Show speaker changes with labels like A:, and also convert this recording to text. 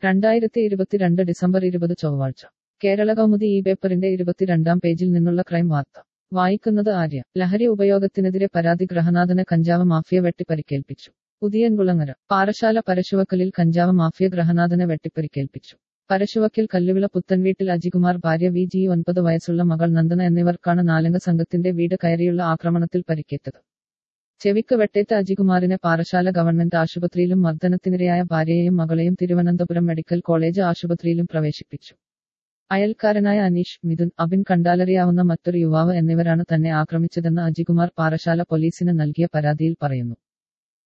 A: രണ്ടായിരത്തി ഇരുപത്തിരണ്ട് ഡിസംബർ ഇരുപത് ചൊവ്വാഴ്ച കേരള കൗമുദി ഈ പേപ്പറിന്റെ ഇരുപത്തിരണ്ടാം പേജിൽ നിന്നുള്ള ക്രൈം വാർത്ത വായിക്കുന്നത് ആര്യ ലഹരി ഉപയോഗത്തിനെതിരെ പരാതി ഗ്രഹനാഥന് കഞ്ചാവ് മാഫിയ വെട്ടി പരിക്കേൽപ്പിച്ചു പുതിയൻകുളങ്ങര പാറശാല പരശുവക്കലിൽ കഞ്ചാവ് മാഫിയ ഗ്രഹനാഥനെ വെട്ടിപ്പരിക്കേൽപ്പിച്ചു പരശുവക്കിൽ കല്ലുവിള പുത്തൻവീട്ടിൽ അജികുമാർ ഭാര്യ വി ജി ഒൻപത് വയസ്സുള്ള മകൾ നന്ദന എന്നിവർക്കാണ് നാലംഗ സംഘത്തിന്റെ വീട് കയറിയുള്ള ആക്രമണത്തിൽ പരിക്കേറ്റത് ചെവിക്ക് വെട്ടേറ്റ അജികുമാറിനെ പാറശാല ഗവൺമെന്റ് ആശുപത്രിയിലും മർദ്ദനത്തിനിരയായ ഭാര്യയെയും മകളെയും തിരുവനന്തപുരം മെഡിക്കൽ കോളേജ് ആശുപത്രിയിലും പ്രവേശിപ്പിച്ചു അയൽക്കാരനായ അനീഷ് മിഥുൻ അബിൻ കണ്ടാലറിയാവുന്ന മറ്റൊരു യുവാവ് എന്നിവരാണ് തന്നെ ആക്രമിച്ചതെന്ന് അജികുമാർ പാറശാല പോലീസിന് നൽകിയ പരാതിയിൽ പറയുന്നു